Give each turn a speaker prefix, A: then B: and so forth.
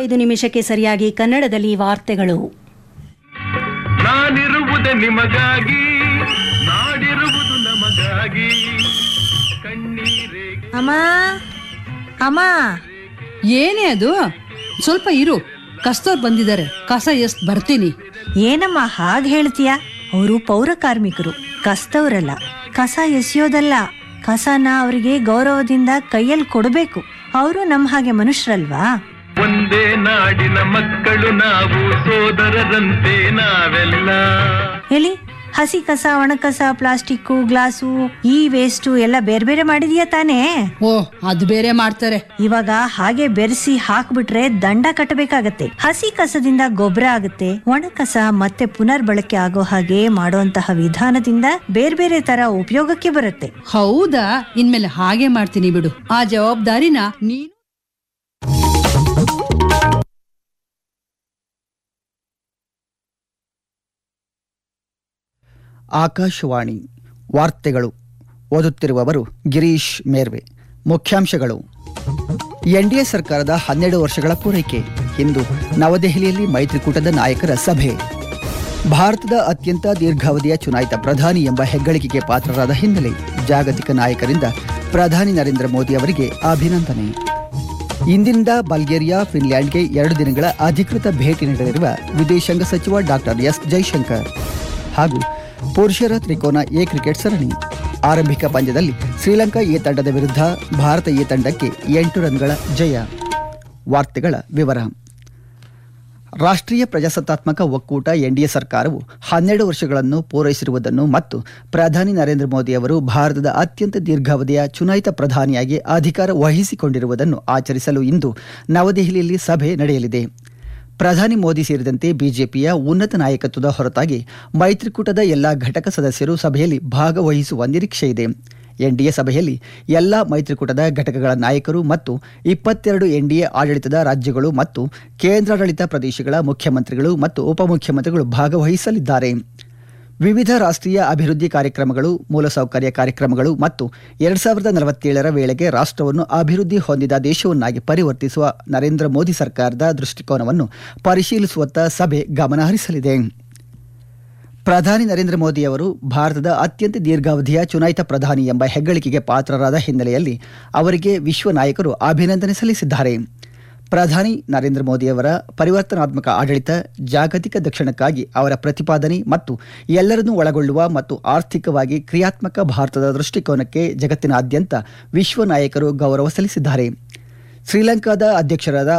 A: ಐದು ನಿಮಿಷಕ್ಕೆ ಸರಿಯಾಗಿ ಕನ್ನಡದಲ್ಲಿ ವಾರ್ತೆಗಳು
B: ನಾನಿರುವುದೇ ನಿಮಗಾಗಿ ನಾಡಿರುವುದು ನಮಗಾಗಿ ಕಣ್ಣೀರೇ
C: ಅಮ್ಮ ಅಮ್ಮ
D: ಏನೇ ಅದು ಸ್ವಲ್ಪ ಇರು ಕಸ್ತೋರ್ ಬಂದಿದ್ದಾರೆ ಕಸ ಎಷ್ಟ್ ಬರ್ತೀನಿ
C: ಏನಮ್ಮ ಹಾಗೆ ಹೇಳ್ತೀಯ ಅವರು ಪೌರ ಕಾರ್ಮಿಕರು ಕಸ್ತವ್ರಲ್ಲ ಕಸ ಎಸೆಯೋದಲ್ಲ ಕಸನ ಅವರಿಗೆ ಗೌರವದಿಂದ ಕೈಯಲ್ಲಿ ಕೊಡಬೇಕು ಅವರು ನಮ್ಮ ಹಾಗೆ ಮನುಷ್ಯರಲ್ವಾ
B: ಒಂದೇ ನಾಡಿನ ಮಕ್ಕಳು ನಾವು ಸೋದರರಂತೆ ನಾವೆಲ್ಲ
C: ಹೇಳಿ ಹಸಿ ಕಸ ಒಣ ಕಸ ಪ್ಲಾಸ್ಟಿಕ್ಕು ಗ್ಲಾಸು ಈ ವೇಸ್ಟು ಎಲ್ಲ ಬೇರೆ ಬೇರೆ ಮಾಡಿದೀಯ ತಾನೇ
D: ಓ ಅದು ಬೇರೆ ಮಾಡ್ತಾರೆ
C: ಇವಾಗ ಹಾಗೆ ಬೆರೆಸಿ ಹಾಕ್ಬಿಟ್ರೆ ದಂಡ ಕಟ್ಟಬೇಕಾಗತ್ತೆ ಹಸಿ ಕಸದಿಂದ ಗೊಬ್ಬರ ಆಗುತ್ತೆ ಒಣ ಕಸ ಮತ್ತೆ ಪುನರ್ಬಳಕೆ ಆಗೋ ಹಾಗೆ ಮಾಡುವಂತಹ ವಿಧಾನದಿಂದ ಬೇರೆ ಬೇರೆ ತರ ಉಪಯೋಗಕ್ಕೆ ಬರುತ್ತೆ
D: ಹೌದಾ ಇನ್ಮೇಲೆ ಹಾಗೆ ಮಾಡ್ತೀನಿ ಬಿಡು ಆ ಜವಾಬ್ದಾರಿನ ನೀನು
E: ಆಕಾಶವಾಣಿ ವಾರ್ತೆಗಳು ಓದುತ್ತಿರುವವರು ಗಿರೀಶ್ ಮೇರ್ವೆ ಮುಖ್ಯಾಂಶಗಳು ಎನ್ಡಿಎ ಸರ್ಕಾರದ ಹನ್ನೆರಡು ವರ್ಷಗಳ ಪೂರೈಕೆ ಇಂದು ನವದೆಹಲಿಯಲ್ಲಿ ಮೈತ್ರಿಕೂಟದ ನಾಯಕರ ಸಭೆ ಭಾರತದ ಅತ್ಯಂತ ದೀರ್ಘಾವಧಿಯ ಚುನಾಯಿತ ಪ್ರಧಾನಿ ಎಂಬ ಹೆಗ್ಗಳಿಕೆಗೆ ಪಾತ್ರರಾದ ಹಿನ್ನೆಲೆ ಜಾಗತಿಕ ನಾಯಕರಿಂದ ಪ್ರಧಾನಿ ನರೇಂದ್ರ ಮೋದಿ ಅವರಿಗೆ ಅಭಿನಂದನೆ ಇಂದಿನಿಂದ ಬಲ್ಗೇರಿಯಾ ಫಿನ್ಲ್ಯಾಂಡ್ಗೆ ಎರಡು ದಿನಗಳ ಅಧಿಕೃತ ಭೇಟಿ ನೀಡಲಿರುವ ವಿದೇಶಾಂಗ ಸಚಿವ ಡಾಕ್ಟರ್ ಎಸ್ ಜೈಶಂಕರ್ ಹಾಗೂ ಪುರುಷರ ತ್ರಿಕೋನ ಎ ಕ್ರಿಕೆಟ್ ಸರಣಿ ಆರಂಭಿಕ ಪಂದ್ಯದಲ್ಲಿ ಶ್ರೀಲಂಕಾ ಎ ತಂಡದ ವಿರುದ್ಧ ಭಾರತ ಎ ತಂಡಕ್ಕೆ ಎಂಟು ರನ್ಗಳ ಜಯ ವಾರ್ತೆಗಳ ವಿವರ ರಾಷ್ಟ್ರೀಯ ಪ್ರಜಾಸತ್ತಾತ್ಮಕ ಒಕ್ಕೂಟ ಎನ್ಡಿಎ ಸರ್ಕಾರವು ಹನ್ನೆರಡು ವರ್ಷಗಳನ್ನು ಪೂರೈಸಿರುವುದನ್ನು ಮತ್ತು ಪ್ರಧಾನಿ ನರೇಂದ್ರ ಮೋದಿ ಅವರು ಭಾರತದ ಅತ್ಯಂತ ದೀರ್ಘಾವಧಿಯ ಚುನಾಯಿತ ಪ್ರಧಾನಿಯಾಗಿ ಅಧಿಕಾರ ವಹಿಸಿಕೊಂಡಿರುವುದನ್ನು ಆಚರಿಸಲು ಇಂದು ನವದೆಹಲಿಯಲ್ಲಿ ಸಭೆ ನಡೆಯಲಿದೆ ಪ್ರಧಾನಿ ಮೋದಿ ಸೇರಿದಂತೆ ಬಿಜೆಪಿಯ ಉನ್ನತ ನಾಯಕತ್ವದ ಹೊರತಾಗಿ ಮೈತ್ರಿಕೂಟದ ಎಲ್ಲ ಘಟಕ ಸದಸ್ಯರು ಸಭೆಯಲ್ಲಿ ಭಾಗವಹಿಸುವ ನಿರೀಕ್ಷೆ ಇದೆ ಎನ್ಡಿಎ ಸಭೆಯಲ್ಲಿ ಎಲ್ಲ ಮೈತ್ರಿಕೂಟದ ಘಟಕಗಳ ನಾಯಕರು ಮತ್ತು ಇಪ್ಪತ್ತೆರಡು ಎನ್ಡಿಎ ಆಡಳಿತದ ರಾಜ್ಯಗಳು ಮತ್ತು ಕೇಂದ್ರಾಡಳಿತ ಪ್ರದೇಶಗಳ ಮುಖ್ಯಮಂತ್ರಿಗಳು ಮತ್ತು ಉಪಮುಖ್ಯಮಂತ್ರಿಗಳು ಭಾಗವಹಿಸಲಿದ್ದಾರೆ ವಿವಿಧ ರಾಷ್ಟ್ರೀಯ ಅಭಿವೃದ್ಧಿ ಕಾರ್ಯಕ್ರಮಗಳು ಮೂಲಸೌಕರ್ಯ ಕಾರ್ಯಕ್ರಮಗಳು ಮತ್ತು ಎರಡ್ ಸಾವಿರದ ನಲವತ್ತೇಳರ ವೇಳೆಗೆ ರಾಷ್ಟ್ರವನ್ನು ಅಭಿವೃದ್ಧಿ ಹೊಂದಿದ ದೇಶವನ್ನಾಗಿ ಪರಿವರ್ತಿಸುವ ನರೇಂದ್ರ ಮೋದಿ ಸರ್ಕಾರದ ದೃಷ್ಟಿಕೋನವನ್ನು ಪರಿಶೀಲಿಸುವತ್ತ ಸಭೆ ಗಮನಹರಿಸಲಿದೆ ಪ್ರಧಾನಿ ನರೇಂದ್ರ ಮೋದಿ ಅವರು ಭಾರತದ ಅತ್ಯಂತ ದೀರ್ಘಾವಧಿಯ ಚುನಾಯಿತ ಪ್ರಧಾನಿ ಎಂಬ ಹೆಗ್ಗಳಿಕೆಗೆ ಪಾತ್ರರಾದ ಹಿನ್ನೆಲೆಯಲ್ಲಿ ಅವರಿಗೆ ವಿಶ್ವ ನಾಯಕರು ಅಭಿನಂದನೆ ಸಲ್ಲಿಸಿದ್ದಾರೆ ಪ್ರಧಾನಿ ನರೇಂದ್ರ ಮೋದಿಯವರ ಪರಿವರ್ತನಾತ್ಮಕ ಆಡಳಿತ ಜಾಗತಿಕ ದಕ್ಷಿಣಕ್ಕಾಗಿ ಅವರ ಪ್ರತಿಪಾದನೆ ಮತ್ತು ಎಲ್ಲರನ್ನೂ ಒಳಗೊಳ್ಳುವ ಮತ್ತು ಆರ್ಥಿಕವಾಗಿ ಕ್ರಿಯಾತ್ಮಕ ಭಾರತದ ದೃಷ್ಟಿಕೋನಕ್ಕೆ ಜಗತ್ತಿನಾದ್ಯಂತ ವಿಶ್ವ ನಾಯಕರು ಗೌರವ ಸಲ್ಲಿಸಿದ್ದಾರೆ ಶ್ರೀಲಂಕಾದ ಅಧ್ಯಕ್ಷರಾದ